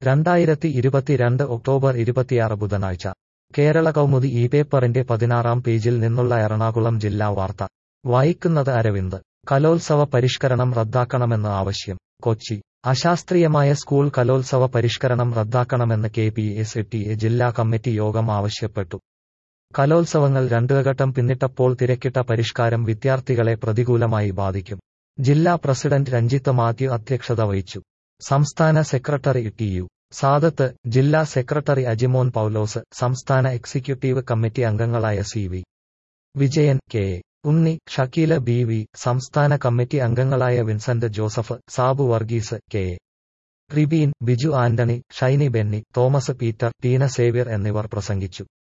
രണ്ടായിരത്തി ഇരുപത്തിരണ്ട് ഒക്ടോബർ ഇരുപത്തിയാറ് ബുധനാഴ്ച കേരള കൗമുദി ഈ പേപ്പറിന്റെ പതിനാറാം പേജിൽ നിന്നുള്ള എറണാകുളം ജില്ലാ വാർത്ത വായിക്കുന്നത് അരവിന്ദ് കലോത്സവ പരിഷ്കരണം റദ്ദാക്കണമെന്ന് ആവശ്യം കൊച്ചി അശാസ്ത്രീയമായ സ്കൂൾ കലോത്സവ പരിഷ്കരണം റദ്ദാക്കണമെന്ന് K P S T A ജില്ലാ കമ്മിറ്റി യോഗം ആവശ്യപ്പെട്ടു കലോത്സവങ്ങൾ രണ്ടുഘട്ടം പിന്നിട്ടപ്പോൾ തിരക്കിട്ട പരിഷ്കാരം വിദ്യാർത്ഥികളെ പ്രതികൂലമായി ബാധിക്കും ജില്ലാ പ്രസിഡന്റ് രഞ്ജിത്ത് മാത്യു അധ്യക്ഷത വഹിച്ചു സംസ്ഥാന സെക്രട്ടറി ടി യു സാദത്ത് ജില്ലാ സെക്രട്ടറി അജിമോൻ പൌലോസ് സംസ്ഥാന എക്സിക്യൂട്ടീവ് കമ്മിറ്റി അംഗങ്ങളായ C V Vijayan K A Unni Shakeela B V സംസ്ഥാന കമ്മിറ്റി അംഗങ്ങളായ വിൻസെന്റ് ജോസഫ് സാബു വർഗീസ് കെ എ റിബീൻ ബിജു ആന്റണി ഷൈനി ബെന്നി തോമസ് പീറ്റർ ടീന സേവ്യർ എന്നിവർ പ്രസംഗിച്ചു